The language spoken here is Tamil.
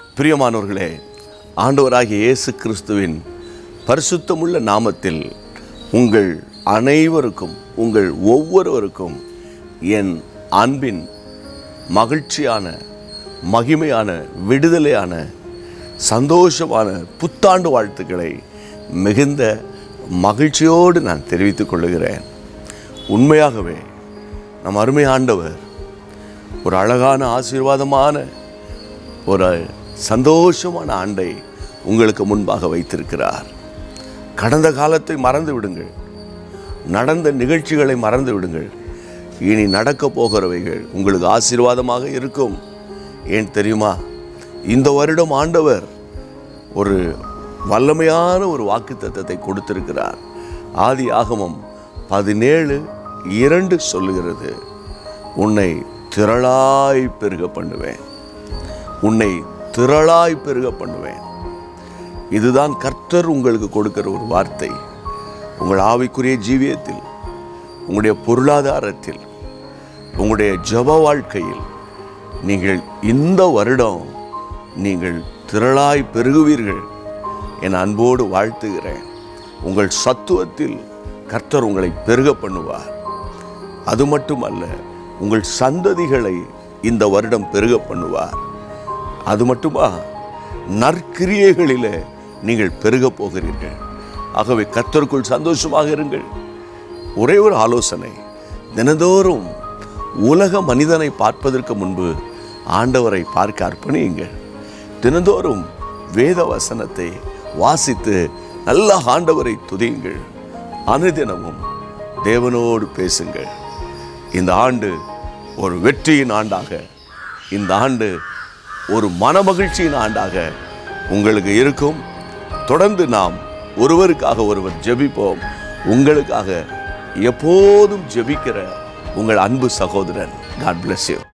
பிரியமானவர்களே ஆண்டவராகிய இயேசு கிறிஸ்துவின் பரிசுத்தமுள்ள நாமத்தில் உங்கள் அனைவருக்கும் உங்கள் ஒவ்வொருவருக்கும் என் அன்பின் மகிழ்ச்சியான மகிமையான விடுதலையான சந்தோஷமான புத்தாண்டு வாழ்த்துக்களை மிகுந்த மகிழ்ச்சியோடு நான் தெரிவித்துக் கொள்ளுகிறேன் உண்மையாகவே நம் அருமை ஆண்டவர் ஒரு அழகான ஆசீர்வாதமான ஒரு சந்தோஷமான ஆண்டை உங்களுக்கு முன்பாக வைத்திருக்கிறார் கடந்த காலத்தை மறந்து விடுங்கள் நடந்த நிகழ்ச்சிகளை மறந்து விடுங்கள் இனி நடக்கப் போகிறவைகள் உங்களுக்கு ஆசீர்வாதமாக இருக்கும் ஏன் தெரியுமா இந்த வருடம் ஆண்டவர் ஒரு வல்லமையான ஒரு வாக்குத்தத்தத்தை கொடுத்திருக்கிறார் ஆதி ஆகமம் பதினேழு இரண்டு சொல்லுகிறது உன்னை திரளாய் பெருக பண்ணுவேன் உன்னை திரளாய் பெருக பண்ணுவேன் இதுதான் கர்த்தர் உங்களுக்கு கொடுக்கிற ஒரு வார்த்தை உங்கள் ஆவிக்குரிய ஜீவியத்தில் உங்களுடைய பொருளாதாரத்தில் உங்களுடைய ஜப வாழ்க்கையில் நீங்கள் இந்த வருடம் நீங்கள் திரளாய் பெருகுவீர்கள் என் அன்போடு வாழ்த்துகிறேன் உங்கள் சத்துவத்தில் கர்த்தர் உங்களை பெருக பண்ணுவார் அது மட்டுமல்ல உங்கள் சந்ததிகளை இந்த வருடம் பெருக பண்ணுவார் அது மட்டுமா நற்கிரியைகளிலே நீங்கள் பெருக போகிறீர்கள் ஆகவே கர்த்தருக்குள் சந்தோஷமாக இருங்கள் ஒரே ஒரு ஆலோசனை தினந்தோறும் உலக மனிதனை பார்ப்பதற்கு முன்பு ஆண்டவரை பார்க்க அர்ப்பணியுங்கள் தினந்தோறும் வேத வசனத்தை வாசித்து நல்ல ஆண்டவரை துதியுங்கள் அனுதினமும் தேவனோடு பேசுங்கள் இந்த ஆண்டு ஒரு வெற்றியின் ஆண்டாக இந்த ஆண்டு ஒரு மனமகிழ்ச்சியின் ஆண்டாக உங்களுக்கு இருக்கும் தொடர்ந்து நாம் ஒருவருக்காக ஒருவர் ஜெபிப்போம் உங்களுக்காக எப்போதும் ஜெபிக்கிற உங்கள் அன்பு சகோதரன் காட் bless you